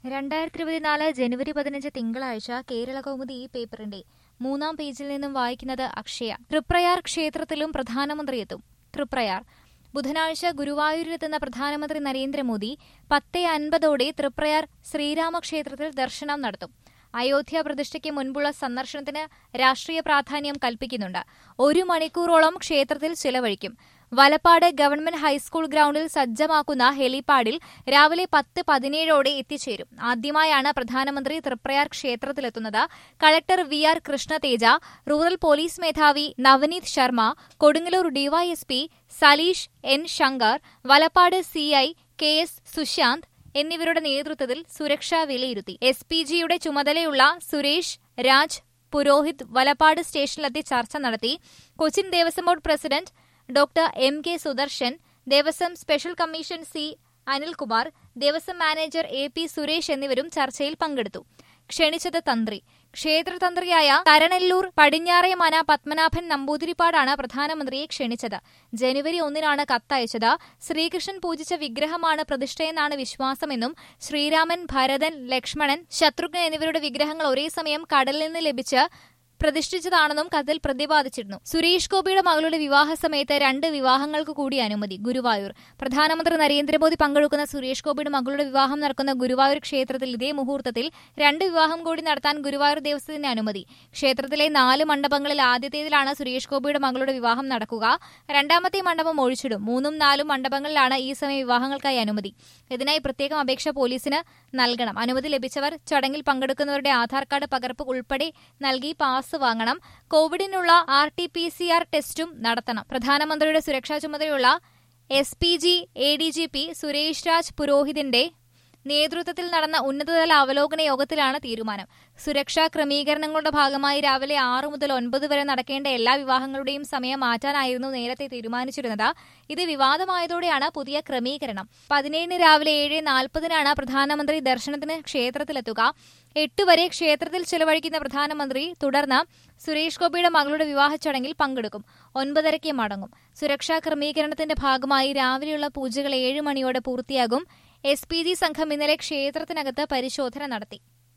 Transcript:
രണ്ടായിരത്തി ഇരുപത്തിനാല് ജനുവരി പതിനഞ്ച് തിങ്കളാഴ്ച കേരള കൗമുദി ഈ പേപ്പറിന്റെ മൂന്നാം പേജിൽ നിന്നും വായിക്കുന്നത് അക്ഷയ തൃപ്രയാർ ക്ഷേത്രത്തിലും പ്രധാനമന്ത്രി എത്തും തൃപ്രയാർ ബുധനാഴ്ച ഗുരുവായൂരിലെത്തുന്ന പ്രധാനമന്ത്രി നരേന്ദ്രമോദി പത്ത് അൻപതോടെ തൃപ്രയാർ ശ്രീരാമക്ഷേത്രത്തിൽ ദർശനം നടത്തും അയോധ്യ പ്രതിഷ്ഠയ്ക്ക് മുൻപുള്ള സന്ദർശനത്തിന് രാഷ്ട്രീയ പ്രാധാന്യം കൽപ്പിക്കുന്നുണ്ട് ഒരു മണിക്കൂറോളം ക്ഷേത്രത്തിൽ ചിലവഴിക്കും വലപ്പാട് ഗവൺമെന്റ് ഹൈസ്കൂൾ ഗ്രൌണ്ടിൽ സജ്ജമാക്കുന്ന ഹെലിപാഡിൽ രാവിലെ പത്ത് പതിനേഴോടെ എത്തിച്ചേരും ആദ്യമായാണ് പ്രധാനമന്ത്രി തൃപ്രയാർ ക്ഷേത്രത്തിലെത്തുന്നത് collector V R Krishnateja rural police മേധാവി Navneet Sharma Kodungallur DYSP Saleesh N Shankar Valappad CI K S Sushanth എന്നിവരുടെ നേതൃത്വത്തിൽ സുരക്ഷ വിലയിരുത്തി എസ് പി ജിയുടെ ചുമതലയുള്ള സുരേഷ് രാജ് പുരോഹിത് വലപ്പാട് സ്റ്റേഷനിലെത്തി ചർച്ച നടത്തി Cochin Devaswom board president doctor M K Sudarshan Devaswom special commission C Anilkumar Devaswom manager A P Suresh എന്നിവരും ചർച്ചയിൽ പങ്കെടുത്തു ക്ഷണിച്ചത് തന്ത്രി ക്ഷേത്രതന്ത്രിയായ കരണല്ലൂർ പടിഞ്ഞാറേമന പത്മനാഭൻ നമ്പൂതിരിപ്പാടാണ് പ്രധാനമന്ത്രിയെ ക്ഷണിച്ചത് ജനുവരി ഒന്നിനാണ് കത്തയച്ചത് ശ്രീകൃഷ്ണൻ പൂജിച്ച വിഗ്രഹമാണ് പ്രതിഷ്ഠയെന്നാണ് വിശ്വാസമെന്നും ശ്രീരാമൻ ഭരതൻ ലക്ഷ്മണൻ ശത്രുഘ്നൻ എന്നിവരുടെ വിഗ്രഹങ്ങൾ ഒരേ സമയം കടലിൽ നിന്ന് ലഭിച്ച് പ്രതിഷ്ഠിച്ചതാണെന്നും കത്തിൽ പ്രതിപാദിച്ചിരുന്നു സുരേഷ് ഗോപിയുടെ മകളുടെ വിവാഹ സമയത്ത് രണ്ട് വിവാഹങ്ങൾക്ക് കൂടി അനുമതി ഗുരുവായൂർ പ്രധാനമന്ത്രി നരേന്ദ്രമോദി പങ്കെടുക്കുന്ന സുരേഷ് ഗോപിയുടെ മകളുടെ വിവാഹം നടക്കുന്ന ഗുരുവായൂർ ക്ഷേത്രത്തിൽ ഇതേ മുഹൂർത്തത്തിൽ രണ്ട് വിവാഹം കൂടി നടത്താൻ ഗുരുവായൂർ ദേവസ്വത്തിന് അനുമതി ക്ഷേത്രത്തിലെ നാല് മണ്ഡപങ്ങളിൽ ആദ്യത്തേതിലാണ് സുരേഷ് ഗോപിയുടെ മകളുടെ വിവാഹം നടക്കുക രണ്ടാമത്തെ മണ്ഡപം ഒഴിച്ചിടും മൂന്നും നാലും മണ്ഡപങ്ങളിലാണ് ഈ സമയം വിവാഹങ്ങൾക്കായി അനുമതി ഇതിനായി പ്രത്യേകം അപേക്ഷ പോലീസിന് നൽകണം അനുമതി ലഭിച്ചവർ ചടങ്ങിൽ പങ്കെടുക്കുന്നവരുടെ ആധാർ കാർഡ് പകർപ്പ് ഉൾപ്പെടെ നൽകി പാസ് വാങ്ങണം കോവിഡിനുള്ള R T P C R ടെസ്റ്റും നടത്തണം പ്രധാനമന്ത്രിയുടെ സുരക്ഷാ ചുമതലയുള്ള S P G A D G P Suresh Raj പുരോഹിതിന്റെ നേതൃത്വത്തിൽ നടന്ന ഉന്നതതല അവലോകന യോഗത്തിലാണ് തീരുമാനം സുരക്ഷാ ക്രമീകരണങ്ങളുടെ ഭാഗമായി രാവിലെ ആറ് മുതൽ ഒൻപത് വരെ നടക്കേണ്ട എല്ലാ വിവാഹങ്ങളുടെയും സമയം മാറ്റാനായിരുന്നു നേരത്തെ തീരുമാനിച്ചിരുന്നത് ഇത് വിവാദമായതോടെയാണ് പുതിയ ക്രമീകരണം പതിനേഴിന് രാവിലെ ഏഴ് നാൽപ്പതിനാണ് പ്രധാനമന്ത്രി ദർശനത്തിന് ക്ഷേത്രത്തിലെത്തുക എട്ട് വരെ ക്ഷേത്രത്തിൽ ചെലവഴിക്കുന്ന പ്രധാനമന്ത്രി തുടർന്ന് സുരേഷ് ഗോപിയുടെ മകളുടെ വിവാഹ ചടങ്ങിൽ പങ്കെടുക്കും ഒൻപതരയ്ക്ക് മടങ്ങും സുരക്ഷാ ക്രമീകരണത്തിന്റെ ഭാഗമായി രാവിലെയുള്ള പൂജകൾ ഏഴ് മണിയോടെ പൂർത്തിയാകും എസ് പി ജി സംഘം ഇന്നലെ ക്ഷേത്രത്തിനകത്ത് പരിശോധന നടത്തി